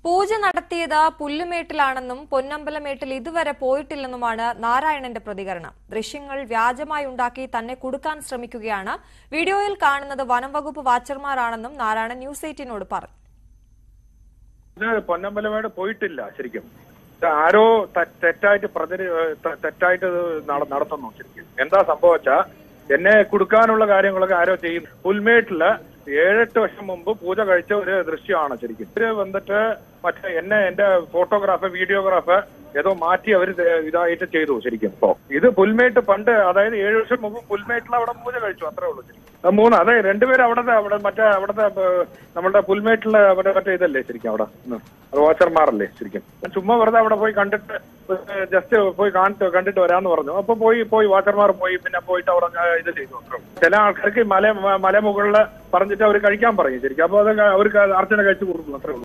പൂജ നടത്തിയത് പുല്ലുമേട്ടിലാണെന്നും പൊന്നമ്പലമേട്ടിൽ ഇതുവരെ പോയിട്ടില്ലെന്നുമാണ് നാരായണന്റെ പ്രതികരണം ദൃശ്യങ്ങൾ വ്യാജമായി ഉണ്ടാക്കി തന്നെ കുടുക്കാൻ ശ്രമിക്കുകയാണ് വീഡിയോയിൽ കാണുന്നത് വനം വകുപ്പ് വാച്ചർമാരാണെന്നും നാരായണൻ ന്യൂസ് എയ്റ്റീനോട് പറഞ്ഞു ഇത് പൊന്നമ്പലമേട് പോയിട്ടില്ല ശരിക്കും ഇത് ആരോ ത- തെറ്റായിട്ട് പ്രചരി ത- തെറ്റായിട്ട് ഇത് നട- നടത്തുന്നു ശരിക്കും എന്താ സംഭവിച്ചാ എന്നെ കൊടുക്കാനുള്ള കാര്യങ്ങളൊക്കെ ആരോ ചെയ്യുന്നു പുൽമേട്ടില് ഏഴെട്ട് വർഷം മുമ്പ് പൂജ കഴിച്ച ഒരു ദൃശ്യമാണ് ശരിക്കും ഇവര് വന്നിട്ട് മറ്റേ എന്നെ എന്റെ ഫോട്ടോഗ്രാഫ് വീഡിയോഗ്രാഫ് ഏതോ മാറ്റി അവർ ഇതായിട്ട് ചെയ്തു ശരിക്കും ഇപ്പോ ഇത് പുൽമേട്ട് പണ്ട് അതായത് ഏഴ് വർഷം മുമ്പ് പുൽമേട്ടിൽ അവിടെ പൂജ കഴിച്ചു അത്രേ ഉള്ളൂ ശരിക്കും ആ, മൂന്ന് അതെ രണ്ടുപേരും അവിടത്തെ അവിടെ മറ്റേ അവിടത്തെ ഏഹ്, നമ്മുടെ പുൽമേട്ടിലെ അവിടെ മറ്റേ ഇതല്ലേ ശരിക്കും അവിടെ ഉം. അത് വാച്ചർമാരല്ലേ ശരിക്കും ഞാൻ ചുമ്മാ വെറുതെ അവിടെ പോയി കണ്ടിട്ട് ജസ്റ്റ് പോയി കാണിട്ട് കണ്ടിട്ട് വരാന്ന് പറഞ്ഞു അപ്പൊ പോയി പോയി വാച്ചർമാർ പോയി പിന്നെ പോയിട്ട് അവിടെ ഞാൻ ഇത് ചെയ്തു അത്രേ ഉള്ളൂ. ചില ആൾക്കാർക്ക് മല മലമുകളിൽ പറഞ്ഞിട്ട് അവർ കഴിക്കാൻ പറയും ശരിക്കും അപ്പൊ അത് അവർക്ക് അർച്ചന കഴിച്ചു കൊടുക്കും അത്രേ ഉള്ളൂ